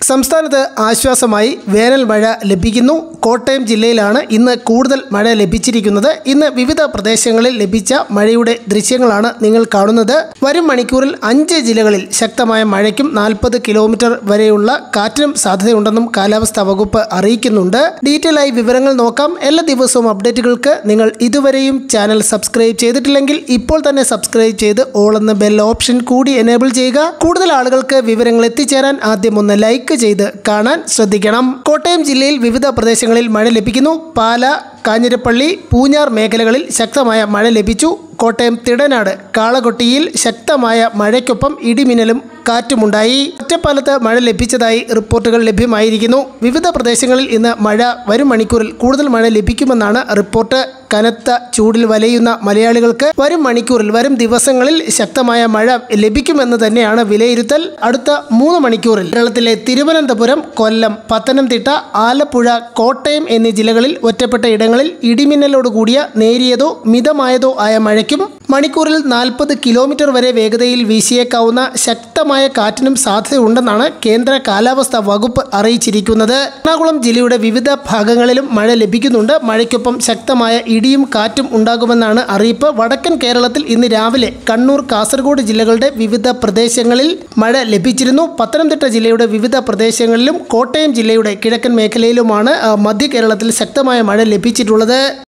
സംസ്ഥാനത്ത് ആശ്വാസമായി വേനൽ മഴ ലഭിക്കുന്നു കോട്ടയം ജില്ലയിലാണ് ഇന്ന് കൂടുതൽ മഴ ലഭിച്ചിരിക്കുന്നത് ഇന്ന് വിവിധ പ്രദേശങ്ങളിൽ ലഭിച്ച മഴയുടെ ദൃശ്യങ്ങളാണ് നിങ്ങൾ കാണുന്നത് വരും മണിക്കൂറിൽ അഞ്ച് ജില്ലകളിൽ ശക്തമായ മഴയ്ക്കും നാൽപ്പത് കിലോമീറ്റർ വരെയുള്ള കാറ്റിനും സാധ്യതയുണ്ടെന്നും കാലാവസ്ഥാ വകുപ്പ് അറിയിക്കുന്നുണ്ട് ഡീറ്റെയിൽ ആയി വിവരങ്ങൾ നോക്കാം എല്ലാ ദിവസവും അപ്ഡേറ്റുകൾക്ക് നിങ്ങൾ ഇതുവരെയും ചാനൽ സബ്സ്ക്രൈബ് ചെയ്തിട്ടില്ലെങ്കിൽ ഇപ്പോൾ തന്നെ സബ്സ്ക്രൈബ് ചെയ്ത് ഓൾ എന്ന ബെൽ ഓപ്ഷൻ കൂടി എനേബിൾ ചെയ്യുക കൂടുതൽ ആളുകൾക്ക് വിവരങ്ങൾ എത്തിച്ചേരാൻ ആദ്യം ഒന്ന് ലൈക്ക് ചെയ്ത് കാണാൻ ശ്രദ്ധിക്കണം കോട്ടയം ജില്ലയിൽ വിവിധ പ്രദേശങ്ങളിൽ മഴ ലഭിക്കുന്നു പാല കാഞ്ഞിരപ്പള്ളി പൂഞ്ഞാർ മേഖലകളിൽ ശക്തമായ മഴ ലഭിച്ചു കോട്ടയം തിടനാട് കാളകൊട്ടിയിൽ ശക്തമായ മഴയ്ക്കൊപ്പം ഇടിമിന്നലും കാറ്റുമുണ്ടായി ഒറ്റപ്പാലത്ത് മഴ ലഭിച്ചതായി റിപ്പോർട്ടുകൾ ലഭ്യമായിരിക്കുന്നു വിവിധ പ്രദേശങ്ങളിൽ ഇന്ന് മഴ വരും മണിക്കൂറിൽ കൂടുതൽ മഴ ലഭിക്കുമെന്നാണ് റിപ്പോർട്ട് കനത്ത ചൂടിൽ വലയുന്ന മലയാളികൾക്ക് വരും മണിക്കൂറിൽ വരും ദിവസങ്ങളിൽ ശക്തമായ മഴ ലഭിക്കുമെന്ന് തന്നെയാണ് വിലയിരുത്തൽ അടുത്ത മൂന്ന് മണിക്കൂറിൽ കേരളത്തിലെ തിരുവനന്തപുരം കൊല്ലം പത്തനംതിട്ട ആലപ്പുഴ കോട്ടയം എന്നീ ജില്ലകളിൽ ഒറ്റപ്പെട്ട ഇടങ്ങളിൽ ഇടിമിന്നലോട് കൂടിയ നേരിയതോ മിതമായതോ ആയ മഴയ്ക്കും മണിക്കൂറിൽ നാൽപ്പത് കിലോമീറ്റർ വരെ വേഗതയിൽ വീശിയേക്കാവുന്ന ശക്തമായ കാറ്റിനും സാധ്യതയുണ്ടെന്നാണ് കേന്ദ്ര കാലാവസ്ഥാ വകുപ്പ് അറിയിച്ചിരിക്കുന്നത് എറണാകുളം ജില്ലയുടെ വിവിധ ഭാഗങ്ങളിലും മഴ ലഭിക്കുന്നുണ്ട് മഴയ്ക്കൊപ്പം ശക്തമായ ഇടിയും കാറ്റും ഉണ്ടാകുമെന്നാണ് അറിയിപ്പ് വടക്കൻ കേരളത്തിൽ ഇന്ന് രാവിലെ കണ്ണൂർ കാസർഗോഡ് ജില്ലകളുടെ വിവിധ പ്രദേശങ്ങളിൽ മഴ ലഭിച്ചിരുന്നു പത്തനംതിട്ട ജില്ലയുടെ വിവിധ പ്രദേശങ്ങളിലും കോട്ടയം ജില്ലയുടെ കിഴക്കൻ മേഖലയിലുമാണ് ആ, മധ്യ കേരളത്തിൽ ശക്തമായ മഴ ലഭിച്ചിട്ടുള്ളത്